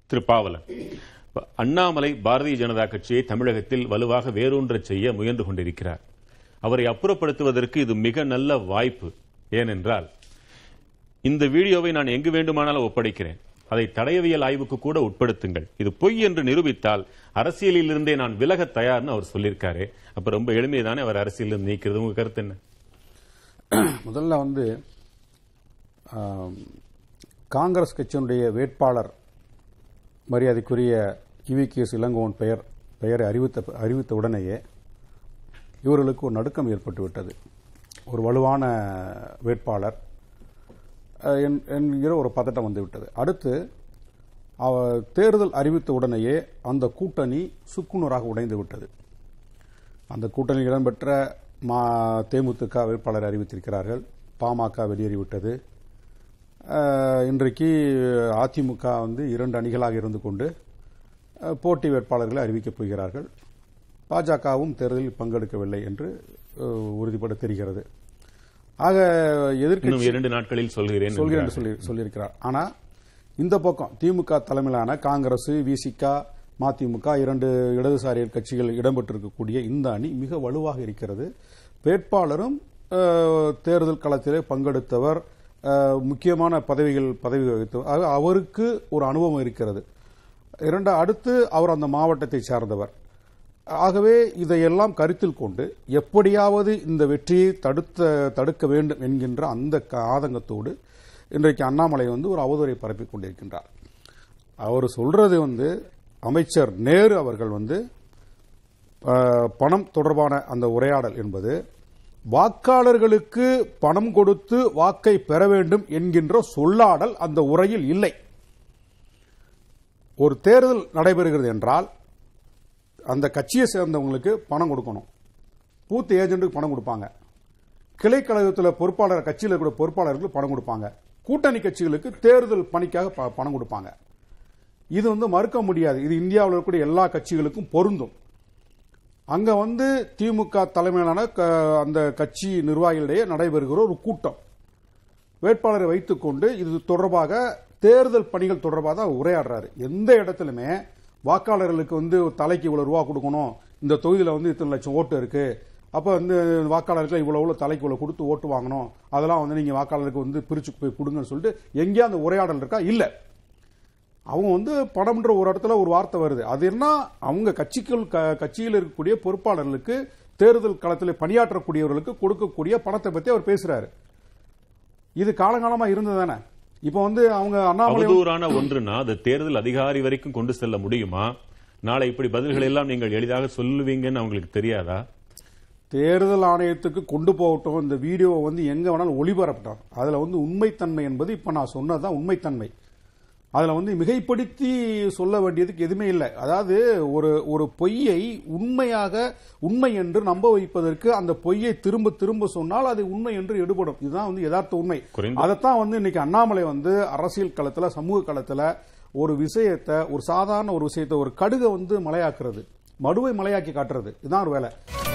திரு பாவலன் இப்ப அண்ணாமலை பாரதிய ஜனதா கட்சியை தமிழகத்தில் வலுவாக வேரூன்றச் செய்ய முயன்று கொண்டிருக்கிறார் அவரை அப்புறப்படுத்துவதற்கு இது மிக நல்ல வாய்ப்பு ஏனென்றால் இந்த வீடியோவை நான் எங்கு வேண்டுமானாலும் ஒப்படைக்கிறேன் அதை தடயவியல் ஆய்வுக்கு கூட உட்படுத்துங்கள் இது பொய் என்று நிரூபித்தால் அரசியலில் இருந்தே நான் விலக தயார்னு அவர் சொல்லியிருக்காரு அப்ப ரொம்ப எளிமைதானே அவர் அரசியலில் நீக்கிறது உங்க கருத்து என்ன முதல்ல வந்து ஆம், காங்கிரஸ் கட்சியினுடைய வேட்பாளர் மரியாதைக்குரிய இவிகேஎஸ் இளங்கோவன் பெயர் பெயரை அறிவித்த அறிவித்த உடனேயே இவர்களுக்கு ஒரு நடுக்கம் ஏற்பட்டு விட்டது ஒரு வலுவான வேட்பாளர் அஹ், என்- என்கிற ஒரு பதட்டம் வந்து விட்டது அடுத்து அவ தேர்தல் அறிவித்த உடனேயே அந்த கூட்டணி சுக்குநூறாக உடைந்து விட்டது அந்த கூட்டணியில் இடம்பெற்ற மா தேமுதிக வேட்பாளரை அறிவித்திருக்கிறார்கள் பாமக வெளியேறிவிட்டது அஹ், இன்றைக்கு அதிமுக வந்து இரண்டு அணிகளாக இருந்து கொண்டு அஹ், போட்டி வேட்பாளர்களை அறிவிக்கப் போகிறார்கள் பாஜகவும் தேர்தலில் பங்கெடுக்கவில்லை என்று அஹ், உறுதிபட தெரிகிறது ஆக எதிர்க்கட்சி இன்னும் இரண்டு நாட்களில் சொல்கிறேன் சொல்கிறேன் என்கிறார். என்று சொல்லி சொல்லியிருக்கிறார் ஆனா இந்த பக்கம் திமுக தலைமையிலான காங்கிரஸ் விசிக மதிமுக இரண்டு இடதுசாரி கட்சிகள் இடம்பெற்றிருக்கக்கூடிய இந்த அணி மிக வலுவாக இருக்கிறது வேட்பாளரும் அஹ், தேர்தல் களத்திலே பங்கெடுத்தவர் அஹ், முக்கியமான பதவிகள் பதவி வகித்தவர் ஆக அவருக்கு ஒரு அனுபவம் இருக்கிறது இரண்டு அடுத்து அவர் அந்த மாவட்டத்தை சார்ந்தவர் ஆகவே இதையெல்லாம் கருத்தில் கொண்டு எப்படியாவது இந்த வெற்றியை தடுத்த தடுக்க வேண்டும் என்கின்ற அந்த க- ஆதங்கத்தோடு இன்றைக்கு அண்ணாமலை வந்து ஒரு அவதூறை பரப்பிக் கொண்டிருக்கின்றார் அவர் சொல்றது வந்து அமைச்சர் நேரு அவர்கள் வந்து அஹ், பணம் தொடர்பான அந்த உரையாடல் என்பது வாக்காளர்களுக்கு பணம் கொடுத்து வாக்கை பெற வேண்டும் என்கின்ற சொல்லாடல் அந்த உரையில் இல்லை ஒரு தேர்தல் நடைபெறுகிறது என்றால் அந்த கட்சியை சேர்ந்தவங்களுக்கு பணம் கொடுக்கணும் பூத் ஏஜென்ட்டுக்கு பணம் கொடுப்பாங்க கிளை கழகத்தில் பொறுப்பாளர் கட்சியில் இருக்கிற பொறுப்பாளர்களுக்கு பணம் கொடுப்பாங்க கூட்டணி கட்சிகளுக்கு தேர்தல் பணிக்காக ப- பணம் கொடுப்பாங்க இது வந்து மறுக்க முடியாது இது இந்தியாவில் இருக்கக்கூடிய எல்லா கட்சிகளுக்கும் பொருந்தும் அங்க வந்து திமுக தலைமையிலான க- அந்த கட்சி நிர்வாகிகளிடையே நடைபெறுகிற ஒரு கூட்டம் வேட்பாளரை வைத்துக்கொண்டு இது தொடர்பாக தேர்தல் பணிகள் தொடர்பாக தான் உரையாடுறாரு எந்த இடத்துலுமே வாக்காளர்களுக்கு வந்து தலைக்கு இவ்வளவு ரூபா கொடுக்கணும் இந்த தொகுதியில வந்து இத்தனை லட்சம் ஓட்டு இருக்கு அப்ப வந்து வாக்காளருக்கு இவ்வளவு இவ்வளவு தலைக்கு இவ்வளவு கொடுத்து ஓட்டு வாங்கணும் அதெல்லாம் வந்து நீங்க வாக்காளருக்கு வந்து பிரிச்சு போய் கொடுங்கன்னு சொல்லிட்டு எங்கேயா அந்த உரையாடல் இருக்கா இல்ல அவங்க வந்து பணம்ன்ற ஒரு இடத்துல ஒரு வார்த்தை வருது அது என்ன அவங்க கட்சிக்குள் க- கட்சியில் இருக்கக்கூடிய பொறுப்பாளர்களுக்கு தேர்தல் களத்தில் பணியாற்றக்கூடியவர்களுக்கு கொடுக்கக்கூடிய பணத்தை பத்தி அவர் பேசுறாரு இது காலங்காலமா இருந்ததானே இப்ப வந்து அவங்க அண்ணாமலை வந்து- அவதூறான ஒன்றுனா அது தேர்தல் அதிகாரி வரைக்கும் கொண்டு செல்ல முடியுமா நாளை இப்படி பதில்கள் எல்லாம் நீங்கள் எளிதாக சொல்லுவீங்கன்னு அவங்களுக்கு தெரியாதா தேர்தல் ஆணையத்துக்கு கொண்டு போகட்டும் இந்த வீடியோவை வந்து எங்க வேணாலும் ஒளிபரப்பட்டும் அதுல வந்து உண்மைத்தன்மை என்பது இப்ப நான் சொன்னதுதான் உண்மைத்தன்மை அதுல வந்து மிகைப்படுத்தி சொல்ல வேண்டியதுக்கு எதுவுமே இல்லை அதாவது ஒரு ஒரு பொய்யை உண்மையாக உண்மை என்று நம்ப வைப்பதற்கு அந்த பொய்யை திரும்ப திரும்ப சொன்னால் அது உண்மை என்று எடுபடும் இதுதான் வந்து யதார்த்த உண்மை குறைந்த- அதைத்தான் வந்து இன்னைக்கு அண்ணாமலை வந்து அரசியல் களத்துல சமூக களத்துல ஒரு விஷயத்தை ஒரு சாதாரண ஒரு விஷயத்தை ஒரு கடுகை வந்து மலையாக்குறது மடுவை மலையாக்கி காட்டுறது இதுதான் ஒரு வேலை